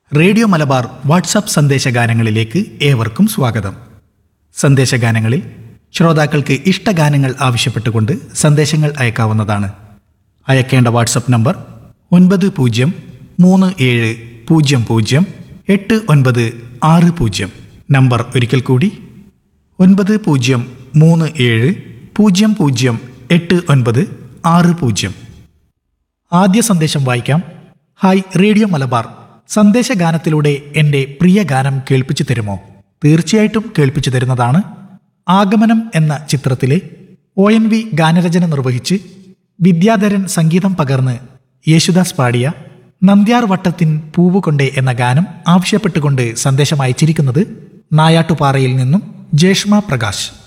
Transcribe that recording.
radio Malabar WhatsApp സന്ദേശഗാനങ്ങളിലേക്ക് ഏവർക്കും സ്വാഗതം സന്ദേശഗാനങ്ങളിൽ ശ്രോതാക്കൾക്ക് ഇഷ്ടഗാനങ്ങൾ ആവശ്യപ്പെട്ടുകൊണ്ട് സന്ദേശങ്ങൾ അയക്കാവുന്നതാണ് അയക്കേണ്ട വാട്സപ്പ് നമ്പർ ഒൻപത് പൂജ്യം മൂന്ന് ഏഴ് പൂജ്യം പൂജ്യം എട്ട് ഒൻപത് ആറ് പൂജ്യം നമ്പർ ഒരിക്കൽ കൂടി ഒൻപത് പൂജ്യം മൂന്ന് ഏഴ് പൂജ്യം പൂജ്യം എട്ട് ഒൻപത് ആറ് പൂജ്യം ആദ്യ സന്ദേശം വായിക്കാം ഹായ് റേഡിയോ മലബാർ സന്ദേശഗാനത്തിലൂടെ എൻ്റെ പ്രിയ ഗാനം കേൾപ്പിച്ചു തരുമോ തീർച്ചയായിട്ടും കേൾപ്പിച്ചു തരുന്നതാണ് ആഗമനം എന്ന ചിത്രത്തിലെ ഒ എൻ വി ഗാനരചന നിർവഹിച്ച് വിദ്യാധരൻ സംഗീതം പകർന്ന് യേശുദാസ് പാടിയ നന്ദ്യാർ വട്ടത്തിൻ പൂവുകൊണ്ടേ എന്ന ഗാനം ആവശ്യപ്പെട്ടുകൊണ്ട് സന്ദേശം അയച്ചിരിക്കുന്നത് നായാട്ടുപാറയിൽ നിന്നും ജേഷ്മ പ്രകാശ്